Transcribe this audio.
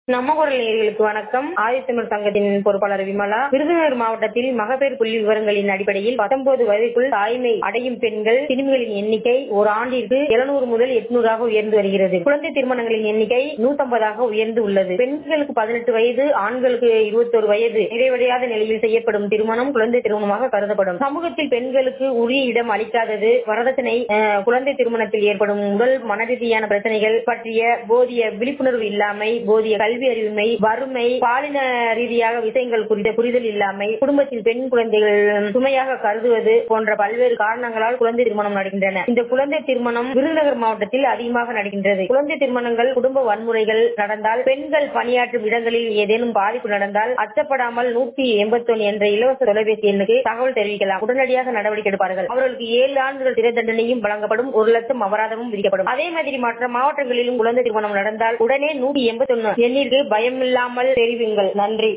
நம்ம குரல் நேயர்களுக்கு வணக்கம் ஆதித்தமிழ் சங்கத்தின் பொறுப்பாளர் விமலா விருதுநகர் மாவட்டத்தில் மகப்பேறு புள்ளி விவரங்களின் அடிப்படையில் பத்தொன்பது வயதுக்குள் தாய்மை அடையும் பெண்கள் திரும்பிகளின் எண்ணிக்கை ஒரு ஆண்டிற்கு எழுநூறு முதல் எட்நூறாக உயர்ந்து வருகிறது குழந்தை திருமணங்களின் எண்ணிக்கை நூத்தம்பதாக உயர்ந்து உள்ளது பெண்களுக்கு பதினெட்டு வயது ஆண்களுக்கு இருபத்தொரு வயது நிறைவடையாத நிலையில் செய்யப்படும் திருமணம் குழந்தை திருமணமாக கருதப்படும் சமூகத்தில் பெண்களுக்கு உரிய இடம் அளிக்காதது வரதட்சணை அஹ், குழந்தை திருமணத்தில் ஏற்படும் உடல் மனரீதியான பிரச்சனைகள் பற்றிய போதிய விழிப்புணர்வு இல்லாமை போதிய கல்வி அறிவின்மை வறுமை பாலின ரீதியாக விஷயங்கள் குறித்த புரிதல் இல்லாமை குடும்பத்தில் பெண் குழந்தைகள் சுமையாக கருதுவது போன்ற பல்வேறு காரணங்களால் குழந்தை திருமணம் நடக்கின்றன இந்த குழந்தை திருமணம் விருதுநகர் மாவட்டத்தில் அதிகமாக நடக்கின்றது குழந்தை திருமணங்கள் குடும்ப வன்முறைகள் நடந்தால் பெண்கள் பணியாற்றும் இடங்களில் ஏதேனும் பாதிப்பு நடந்தால் அச்சப்படாமல் நூற்றி எண்பத்தொன்னு என்ற இலவச தொலைபேசி எண்ணுக்கு தகவல் தெரிவிக்கலாம் உடனடியாக நடவடிக்கை எடுப்பார்கள் அவர்களுக்கு ஏழு ஆண்டுகள் சிறை தண்டனையும் வழங்கப்படும் ஒரு லட்சம் அபராதமும் விதிக்கப்படும் அதே மாதிரி மற்ற மாவட்டங்களிலும் குழந்தை திருமணம் நடந்தால் உடனே நூற்றி எண்பத்தொன்னு எண்ணிற்கு பயமில்லாமல் தெரிவிங்கள் நன்றி